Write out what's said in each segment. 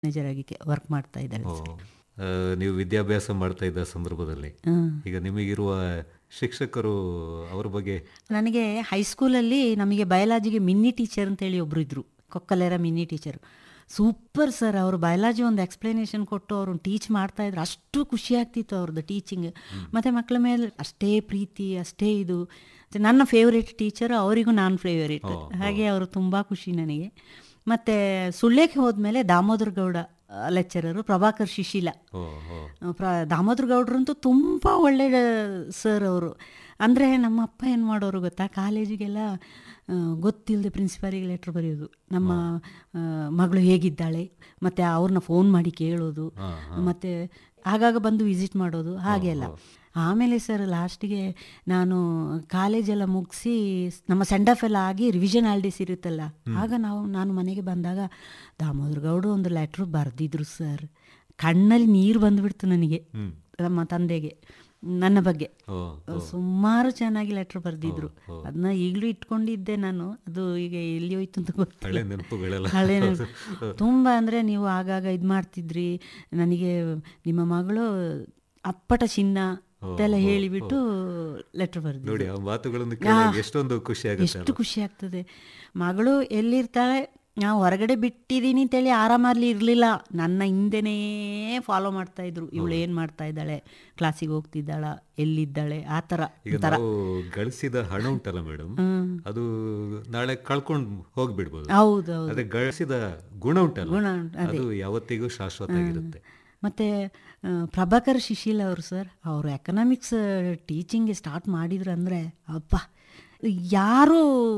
Manager ಆಗಿ work ಮಾಡ್ತಾ ಇದ್ದಾಳೆ ಓ, ಆ, ನೀವು ವಿದ್ಯಾಭ್ಯಾಸ ಮಾಡ್ತಾ ಇದ್ದ ಸಂದರ್ಭದಲ್ಲಿ ಹ್ಮ್. ಈಗ ನಿಮಗಿರುವ ಶಿಕ್ಷಕರು ಅವ್ರ ಬಗ್ಗೆ ನನಗೆ ಹೈಸ್ಕೂಲಲ್ಲಿ ನಮಗೆ ಬಯಲಾಜಿಗೆ ಮಿನ್ನಿ ಟೀಚರ್ ಅಂತೇಳಿ ಒಬ್ರು ಇದ್ರು Kokkalera Minni teacher super sir ಅವರು ಬಯಲಾಜಿ ಒಂದು ಎಕ್ಸ್ಪ್ಲನೇಷನ್ ಕೊಟ್ಟು ಅವರು ಟೀಚ್ ಮಾಡ್ತಾ ಇದ್ರು ಅಷ್ಟು ಖುಷಿ ಆಗ್ತಿತ್ತು ಅವ್ರದ್ದು ಟೀಚಿಂಗ್ ಮತ್ತು ಮಕ್ಕಳ ಮೇಲೆ ಅಷ್ಟೇ ಪ್ರೀತಿ ಅಷ್ಟೇ ಇದು ಮತ್ತೆ ನನ್ನ ಫೇವ್ರೇಟ್ ಟೀಚರ್ ಅವರಿಗೂ ನಾನು ಫೇವರೇಟ್ ಹಾಗೆ ಅವರು ತುಂಬ ಖುಷಿ ನನಗೆ ಮತ್ತು ಸುಳ್ಯಕ್ಕೆ ಹೋದ್ಮೇಲೆ ದಾಮೋದರ ಗೌಡ ಲೆಕ್ಚರರು ಪ್ರಭಾಕರ್ ಶಿಶಿಲ ಓ ಓ ಪ್ರ ದಾಮೋದರ ಗೌಡ್ರಂತೂ ತುಂಬ ಒಳ್ಳೆ ಸರ್ ಅವರು ಅಂದರೆ ನಮ್ಮ ಅಪ್ಪ ಏನು ಮಾಡೋರು ಗೊತ್ತಾ ಕಾಲೇಜಿಗೆಲ್ಲ ಗೊತ್ತಿಲ್ಲದೆ ಪ್ರಿನ್ಸಿಪಾಲಿಗೆ ಲೆಟ್ರ್ ಬರೆಯೋದು ನಮ್ಮ ಆ, ಮಗಳು ಹೇಗಿದ್ದಾಳೆ ಮತ್ತು ಅವ್ರನ್ನ ಫೋನ್ ಮಾಡಿ ಕೇಳೋದು ಮತ್ತು ಆಗಾಗ ಬಂದು ವಿಸಿಟ್ ಮಾಡೋದು ಹಾಗೆಲ್ಲ ಆಮೇಲೆ ಸರ್ ಲಾಸ್ಟಿಗೆ ನಾನು ಕಾಲೇಜೆಲ್ಲ ಮುಗಿಸಿ ನಮ್ಮ ಸೆಂಡ್ ಆಫ್ ಎಲ್ಲ ಆಗಿ ರಿವಿಷನ್ ಹಾಲಿಡೇಸ್ ಇರುತ್ತಲ್ಲ ಆಗ ನಾವು ನಾನು ಮನೆಗೆ ಬಂದಾಗ ದಾಮೋದರ ಗೌಡ ಒಂದು ಲೆಟ್ರ್ ಬರೆದಿದ್ರು ಸರ್ ಕಣ್ಣಲ್ಲಿ ನೀರು ಬಂದ್ಬಿಡ್ತು ನನಗೆ ನಮ್ಮ ತಂದೆಗೆ ನನ್ನ ಬಗ್ಗೆ ಓ ಸುಮಾರು ಚೆನ್ನಾಗಿ ಲೆಟ್ರ್ ಬರೆದಿದ್ರು ಅದನ್ನ ಈಗಲೂ ಇಟ್ಕೊಂಡಿದ್ದೆ ನಾನು ಅದು ಈಗ ಎಲ್ಲಿ ಹೋಯ್ತು ಅಂತ ಗೊತ್ತಿಲ್ಲ ಹಳೆ ನೆನಪುಗಳೆಲ್ಲ ಹಳೆ ನೆನ್ಪು. ತುಂಬ ಅಂದರೆ ನೀವು ಆಗಾಗ ಇದು ಮಾಡ್ತಿದ್ರಿ ನನಗೆ ನಿಮ್ಮ ಮಗಳು ಅಪ್ಪಟ ಚಿನ್ನ ಅಂತೆಲ್ಲ ಹೇಳಿಬಿಟ್ಟು ಲೆಟ್ರ್ ಬರೆದಿದ್ರು ನೋಡಿ ಆ ಮಾತುಗಳನ್ನು ಕೇಳಿದಾಗ ಎಷ್ಟೊಂದು ಖುಷಿ ಆಗುತ್ತೆ ಎಷ್ಟು ಖುಷಿ ಆಗ್ತದೆ ಮಗಳು ಎಲ್ಲಿರ್ತಾಳೆ ನಾವು ಹೊರಗಡೆ ಬಿಟ್ಟಿದ್ದೀನಿ ಅಂತೇಳಿ ಆರಾಮಲ್ಲಿ ಇರಲಿಲ್ಲ ನನ್ನ ಹಿಂದೆನೇ ಫಾಲೋ ಮಾಡ್ತಾ ಇದ್ರು ಇವಳು ಏನು ಮಾಡ್ತಾ ಇದ್ದಾಳೆ ಕ್ಲಾಸಿಗೆ ಹೋಗ್ತಿದ್ದಾಳ ಎಲ್ಲಿದ್ದಾಳೆ ಆ ಥರ ಈಗ ನಾವು ಗಳಿಸಿದ ಹಣ ಉಂಟಲ್ಲ ಮೇಡಮ್ ಅದು ನಾಳೆ ಕಳ್ಕೊಂಡು ಹೋಗ್ಬಿಡ್ಬೋದು ಹೌದು ಹೌದು ಅದೇ ಗಳಿಸಿದ ಗುಣ ಉಂಟಲ್ಲ ಗುಣ ಉಂಟು, ಅದು ಯಾವತ್ತಿಗೂ ಶಾಶ್ವತ ಆಗಿರುತ್ತೆ ಮತ್ತು ಪ್ರಭಾಕರ್ ಶಿಶಿಲ್ ಅವರು ಸರ್ ಅವರು ಎಕನಾಮಿಕ್ಸ್ ಟೀಚಿಂಗ್ಗೆ ಸ್ಟಾರ್ಟ್ ಮಾಡಿದ್ರು ಅಂದರೆ ಅಪ್ಪ ಯಾರೂ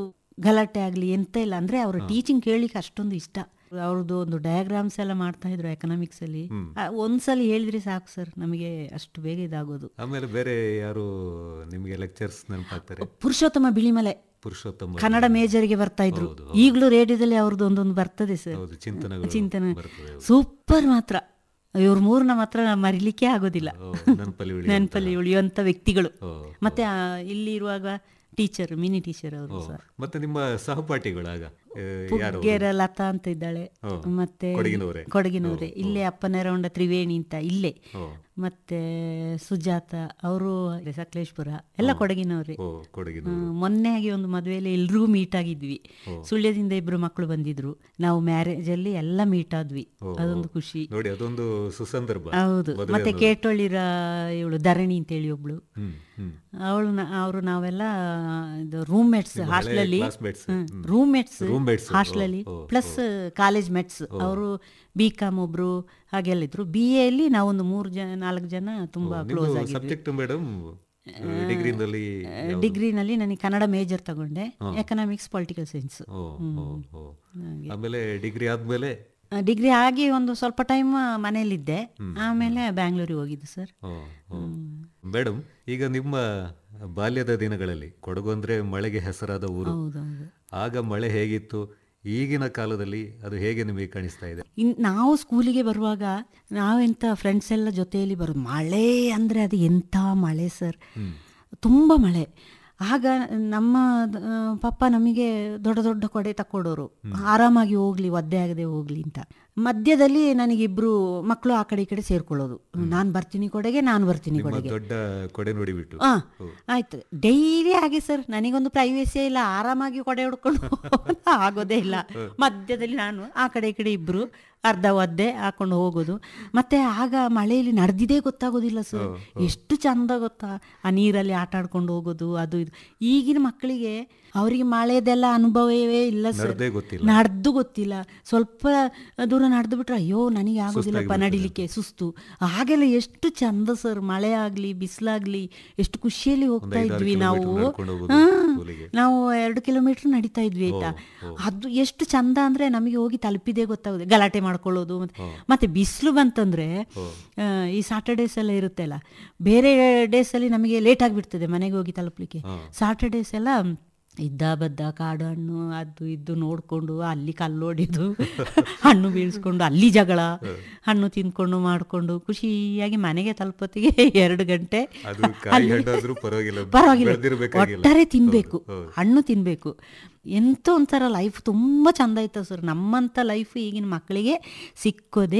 ಗಲಾಟೆ ಆಗಲಿ ಎಂತ ಇಲ್ಲ ಅಂದರೆ ಅವರ ಟೀಚಿಂಗ್ ಕೇಳಲಿಕ್ಕೆ ಅಷ್ಟೊಂದು ಇಷ್ಟ ಅವ್ರದ್ದು ಒಂದು ಡಯಾಗ್ರಾಮ್ಸ್ ಎಲ್ಲ ಮಾಡ್ತಾ ಇದ್ರು ಎಕನಾಮಿಕ್ಸಲ್ಲಿ ಒಂದ್ಸಲ ಹೇಳಿದ್ರೆ ಸಾಕು ಸರ್ ನಮಗೆ ಅಷ್ಟು ಬೇಗ ಇದಾಗೋದು ಆಮೇಲೆ ಬೇರೆ ಯಾರು ನಿಮಗೆ ಲೆಕ್ಚರ್ಸ್ ನೆನಪಾಗ್ತಾರೆ ಪುರುಷೋತ್ತಮ ಬಿಳಿಮಲೆ ಪುರುಷೋತ್ತಮ ಕನ್ನಡ ಮೇಜರ್ಗೆ ಬರ್ತಾ ಇದ್ರು ಈಗಲೂ ರೇಡಿಯೋದಲ್ಲಿ ಅವ್ರದ್ದು ಒಂದೊಂದು ಬರ್ತದೆ ಸರ್ ಹೌದು ಚಿಂತನೆಗಳು ಚಿಂತನೆ ಬರ್ತದೆ ಸೂಪರ್ ಮಾತ್ರ ಇವ್ರ ಮೂರನ್ನ ಮಾತ್ರ ಮರಿಲಿಕ್ಕೆ ಆಗೋದಿಲ್ಲ ಓ, ನೆನಪಲ್ಲಿ ಉಳಿ ನೆನಪಲ್ಲಿ ಉಳಿಯುವಂಥ ವ್ಯಕ್ತಿಗಳು ಓ, ಮತ್ತೆ ಆ, ಇಲ್ಲಿ ಇರುವಾಗ ಟೀಚರ್ ಮಿನಿ ಟೀಚರ್ ಅವರು ಸರ್ ಮತ್ತೆ ನಿಮ್ಮ ಸಹಪಾಠಿಗಳಾಗ ಆ, ಯಾರು ಪುಗ್ಗೇರ ಲತಾ ಅಂತ ಇದ್ದಾಳೆ ಓ, ಮತ್ತೆ ಕೊಡಗಿನವರೇ? ಕೊಡಗಿನವರೇ ಇಲ್ಲೇ ಅಪ್ಪನೆರವಂಡ ತ್ರಿವೇಣಿ ಅಂತ ಇಲ್ಲೇ ಓ, ಮತ್ತೆ ಸುಜಾತ ಅವರು ಸಕಲೇಶ್ಪುರ ಎಲ್ಲ ಕೊಡಗಿನವರೇ ಓ ಕೊಡಗಿನ ಹ್ಮ್, ಮೊನ್ನೆ ಆಗಿ ಒಂದು ಮದುವೆಯಲ್ಲಿ ಎಲ್ರಿಗೂ ಮೀಟ್ ಆಗಿದ್ವಿ ಸುಳ್ಯದಿಂದ ಇಬ್ರು ಮಕ್ಕಳು ಬಂದಿದ್ರು ನಾವು ಮ್ಯಾರೇಜ್ ಅಲ್ಲಿ ಎಲ್ಲ ಮೀಟ್ ಆದ್ವಿ ಅದೊಂದು ಖುಷಿ ನೋಡಿ ಅದೊಂದು ಸುಸಂದರ್ಭ ಹೌದು ಮತ್ತೆ ಕೇಟೊಳ್ಳಿರ ಇವಳು ಧರಣಿ ಅಂತೇಳಿ ಒಬ್ಳು ಹ್ಮ್ ಹ್ಮ್ ಅವಳು ಅವರು ನಾವೆಲ್ಲ ಇದು ರೂಮ್ ಮೇಟ್ಸ್ ಹಾಸ್ಟೆಲಲ್ಲಿ classmates. Roommates Roommates. ಹಾಸ್ಟೆಲಲ್ಲಿ ಪ್ಲಸ್ ಕಾಲೇಜ್ ಮೇಟ್ಸ್ ಅವರು ಬಿ ಕಾಮ್ ಒಬ್ರು ಹಾಗೆಲ್ಲ ಇದ್ರು ಬಿ ಎಲ್ಲಿ ನಾವೊಂದು ಮೂರು ಜನ ನಾಲ್ಕು ಜನ ತುಂಬಾ ಕ್ಲೋಸ್ ಆಗಿದ್ವಿ ಸಬ್ಜೆಕ್ಟ್ ಮೇಡಮ್ ಡಿಗ್ರಿನಲ್ಲಿ ಡಿಗ್ರಿನಲ್ಲಿ ನನಗೆ ಕನ್ನಡ ಮೇಜರ್ ತಗೊಂಡೆ ಎಕನಾಮಿಕ್ಸ್ ಪೊಲಿಟಿಕಲ್ ಸೈನ್ಸ್ ಓ ಓ ಓ ಆಮೇಲೆ ಡಿಗ್ರಿ ಆದ್ಮೇಲೆ ಡಿಗ್ರಿ ಆಗಿ ಒಂದು ಸ್ವಲ್ಪ ಟೈಮ್ ಮನೇಲಿದ್ದೆ ಆಮೇಲೆ ಬ್ಯಾಂಗ್ಳೂರಿಗೆ ಹೋಗಿದ್ದು ಸರ್ ಓ ಓ ಮೇಡಮ್ ಈಗ ನಿಮ್ಮ ಬಾಲ್ಯದ ದಿನಗಳಲ್ಲಿ ಕೊಡಗು ಅಂದ್ರೆ ಮಳೆಗೆ ಹೆಸರಾದ ಊರು ಹೌದೌದು ಆಗ ಮಳೆ ಹೇಗಿತ್ತು ಈಗಿನ ಕಾಲದಲ್ಲಿ ಅದು ಹೇಗೆ ನಿಮಗೆ ಕಾಣಿಸ್ತಾ ಇದೆ ಇನ್ ನಾವು ಸ್ಕೂಲಿಗೆ ಬರುವಾಗ ನಾವೆಂತ ಫ್ರೆಂಡ್ಸ್ ಎಲ್ಲ ಜೊತೆಯಲ್ಲಿ ಬರೋದು ಮಳೆ ಅಂದರೆ ಅದು ಎಂಥ ಮಳೆ ಸರ್ ತುಂಬ ಮಳೆ ಆಗ ನಮ್ಮ ಆ, ಪಪ್ಪ ನಮಗೆ ದೊಡ್ಡ ದೊಡ್ಡ ಕೊಡೆ ತಕ್ಕೊಡೋರು ಆರಾಮಾಗಿ ಹೋಗ್ಲಿ ಒದ್ದೆ ಆಗದೆ ಹೋಗ್ಲಿ ಅಂತ ಮಧ್ಯದಲ್ಲಿ ನನಗಿಬ್ರು ಮಕ್ಕಳು ಆ ಕಡೆ ಈ ಕಡೆ ಸೇರ್ಕೊಳ್ಳೋದು ನಾನು ಬರ್ತೀನಿ ಕೊಡೆಗೆ ನಾನು ಬರ್ತೀನಿ ನಿಮ್ಮ ಕೊಡೆಗೆ ದೊಡ್ಡ ಕೊಡೆ ನೋಡಿಬಿಟ್ಟು ಹಾ ಆಯ್ತು ಡೈಲಿ ಹಾಗೆ ಸರ್ ನನಗೊಂದು ಪ್ರೈವೇಸಿಯೇ ಇಲ್ಲ ಆರಾಮಾಗಿ ಕೊಡೆ ಹೊಡ್ಕೊಂಡು ಆಗೋದೇ ಇಲ್ಲ ಮಧ್ಯದಲ್ಲಿ ನಾನು ಆ ಕಡೆ ಈ ಕಡೆ ಇಬ್ರು ಅರ್ಧ ಒದ್ದೆ ಹಾಕೊಂಡು ಹೋಗೋದು ಮತ್ತೆ ಆಗ ಮಳೆಯಲ್ಲಿ ನಡೆದಿದೇ ಗೊತ್ತಾಗೋದಿಲ್ಲ ಸರ್ ಎಷ್ಟು ಚಂದ ಗೊತ್ತಾ ಆ ನೀರಲ್ಲಿ ಆಟ ಆಡ್ಕೊಂಡು ಹೋಗೋದು ಅದು ಇದು ಈಗಿನ ಮಕ್ಕಳಿಗೆ ಅವರಿಗೆ ಮಳೆದೆಲ್ಲ ಅನುಭವವೇ ಇಲ್ಲ ಸರ್ ನಡೆದೇ ಗೊತ್ತಿಲ್ಲ ನಡೆದು ಗೊತ್ತಿಲ್ಲ ಸ್ವಲ್ಪ ದೂರ ನಡೆದು ಬಿಟ್ರೆ ಅಯ್ಯೋ ನನಗೆ ಆಗೋದಿಲ್ಲಪ್ಪ ನಡಿಲಿಕ್ಕೆ ಸುಸ್ತು ಹಾಗೆಲ್ಲ ಎಷ್ಟು ಚಂದ ಸರ್ ಮಳೆ ಆಗ್ಲಿ ಬಿಸಿಲಾಗ್ಲಿ ಎಷ್ಟು ಖುಷಿಯಲ್ಲಿ ಹೋಗ್ತಾ ಐದಾರು ಇದ್ವಿ ನಾವು ಕಿಲೋಮೀಟರ್ ನಡ್ಕೊಂಡು ಹೋಗೋದು ಹಾ, ಸ್ಕೂಲಿಗೆ. ನಾವು ಎರಡು ಕಿಲೋಮೀಟರ್ ನಡೀತಾ ಇದ್ವಿ ಆಯ್ತಾ ಅದು ಎಷ್ಟು ಚಂದ ಅಂದ್ರೆ ನಮಗೆ ಹೋಗಿ ತಲುಪಿದೆ ಗೊತ್ತಾಗುತ್ತೆ ಗಲಾಟೆ ಮಾಡ್ಕೊಳ್ಳೋದು ಮತ್ತೆ ಮತ್ತೆ ಬಿಸಿಲು ಬಂತಂದ್ರೆ ಆ, ಈ ಸಾಟರ್ಡೇಸ್ ಎಲ್ಲ ಇರುತ್ತಲ್ಲ ಬೇರೆ ಡೇಸ್ ಅಲ್ಲಿ ನಮಗೆ ಲೇಟ್ ಆಗಿಬಿಡ್ತದೆ ಮನೆಗೆ ಹೋಗಿ ತಲುಪಲಿಕ್ಕೆ ಸಾಟರ್ಡೇಸ್ ಎಲ್ಲ ಇದ್ದ ಬದ್ದ ಕಾಡು ಹಣ್ಣು ಅದು ಇದು ನೋಡ್ಕೊಂಡು ಅಲ್ಲಿ ಕಲ್ಲೋಡಿದು ಹಣ್ಣು ಬೀಳ್ಸ್ಕೊಂಡು ಅಲ್ಲಿ ಜಗಳ ಹಣ್ಣು ತಿನ್ಕೊಂಡು ಮಾಡ್ಕೊಂಡು ಖುಷಿಯಾಗಿ ಮನೆಗೆ ತಲುಪತ್ತಿಗೆ ಎರಡು ಗಂಟೆ ಅದು ಕಾಯಿ ಹಣ್ಣಾದ್ರೂ ಪರವಾಗಿಲ್ಲ ಪರವಾಗಿಲ್ಲ ಬೆಳ್ದಿರ್ಬೇಕಾಗಿಲ್ಲ. ಒಟ್ಟಾರೆ ತಿನ್ಬೇಕು ಹೌದು, ಹೌದು. ಹಣ್ಣು ತಿನ್ಬೇಕು ಎಂತ ಒಂಥರ ಲೈಫ್ ತುಂಬ ಚಂದ ಇತ್ತು ಸರ್ ನಮ್ಮಂಥ ಲೈಫ್ ಈಗಿನ ಮಕ್ಕಳಿಗೆ ಸಿಕ್ಕೋದೇ